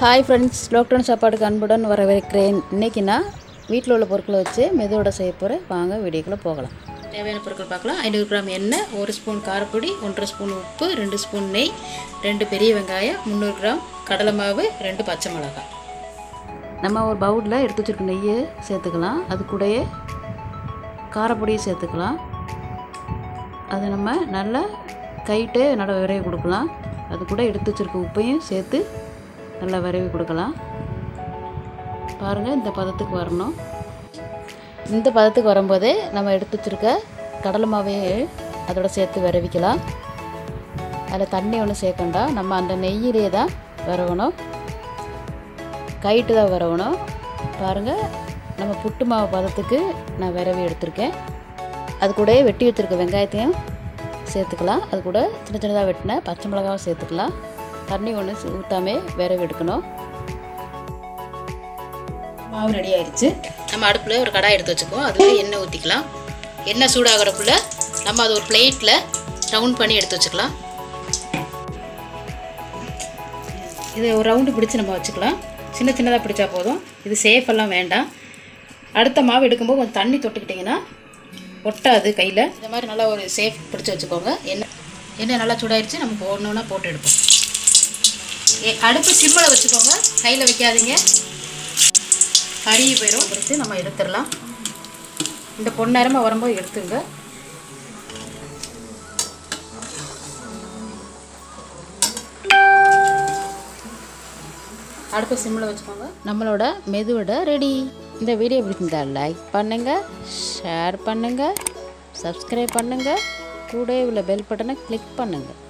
hi friends lockdown சாப்பாடுக்கு அன்புடன் வரவேற்கிறேன் இன்றைக்கி நான் வீட்டில் உள்ள பொருட்களை வச்சு மெதுவோட செய்ய போகிறேன் வாங்க வீடியோக்குள்ளே போகலாம் தேவையான பொருட்கள் பார்க்கலாம் ஐநூறு கிராம் எண்ணெய் ஒரு ஸ்பூன் காரப்பொடி ஒன்றரை ஸ்பூன் உப்பு ரெண்டு ஸ்பூன் நெய் ரெண்டு பெரிய வெங்காயம் முந்நூறு கிராம் கடலை மாவு ரெண்டு பச்சை மிளகாய் நம்ம ஒரு பவுலில் எடுத்து வச்சுருக்க நெய்யை சேர்த்துக்கலாம் அது கூடயே காரப்பொடியை சேர்த்துக்கலாம் அதை நம்ம நல்லா கைட்டு நல்லா விரைவி கொடுக்கலாம் அது கூட எடுத்து வச்சுருக்க உப்பையும் சேர்த்து நல்லா விரைவி கொடுக்கலாம் பாருங்கள் இந்த பதத்துக்கு வரணும் இந்த பதத்துக்கு வரும்போதே நம்ம எடுத்து வச்சுருக்க கடலை மாவையும் அதோட சேர்த்து விரவிக்கலாம் அதில் தண்ணி ஒன்றும் சேர்க்கண்டா நம்ம அந்த நெய்யிலே தான் விரவணும் கைட்டு தான் விரவணும் பாருங்கள் நம்ம புட்டு மாவு பதத்துக்கு நான் விரவி எடுத்திருக்கேன் அது கூடயே வெட்டி வச்சுருக்க வெங்காயத்தையும் சேர்த்துக்கலாம் அது கூட சின்ன சின்னதாக வெட்டின பச்சை மிளகாவும் சேர்த்துக்கலாம் தண்ணி ஒன்று ஊற்றாமே விரவி எடுக்கணும் மாவு ரெடி ஆயிடுச்சு நம்ம அடுப்பில் ஒரு கடாய் எடுத்து வச்சுக்குவோம் அதில் எண்ணெய் ஊற்றிக்கலாம் எண்ணெய் சூடாகிறக்குள்ள நம்ம அது ஒரு பிளேட்டில் ரவுண்ட் பண்ணி எடுத்து வச்சுக்கலாம் இது ஒரு ரவுண்டு பிடிச்சி நம்ம வச்சுக்கலாம் சின்ன சின்னதாக பிடிச்சா போதும் இது சேஃப் எல்லாம் வேண்டாம் அடுத்த மாவு எடுக்கும்போது கொஞ்சம் தண்ணி தொட்டுக்கிட்டிங்கன்னா ஒட்டாது கையில் இந்த மாதிரி நல்லா ஒரு சேஃப் பிடிச்சி வச்சுக்கோங்க எண்ணெய் எண்ணெய் நல்லா சூடாயிருச்சு நம்ம போடணுன்னா போட்டு எடுப்போம் ஏ- அடுப்பு சிம்மில் வச்சுக்கோங்க கையில் வைக்காதீங்க கருகி போயிடும் பிடிச்சி நம்ம எடுத்துடலாம் இந்த பொன்னேரமாக வரும்போது எடுத்துங்க அடுப்பு சிம்மில் வச்சுக்கோங்க நம்மளோட மெதுவடை ரெடி இந்த வீடியோ பிடிச்சிருந்தா லைக் பண்ணுங்கள் ஷேர் பண்ணுங்கள் சப்ஸ்கிரைப் பண்ணுங்கள் கூட உள்ள பெல் பட்டனை கிளிக் பண்ணுங்கள்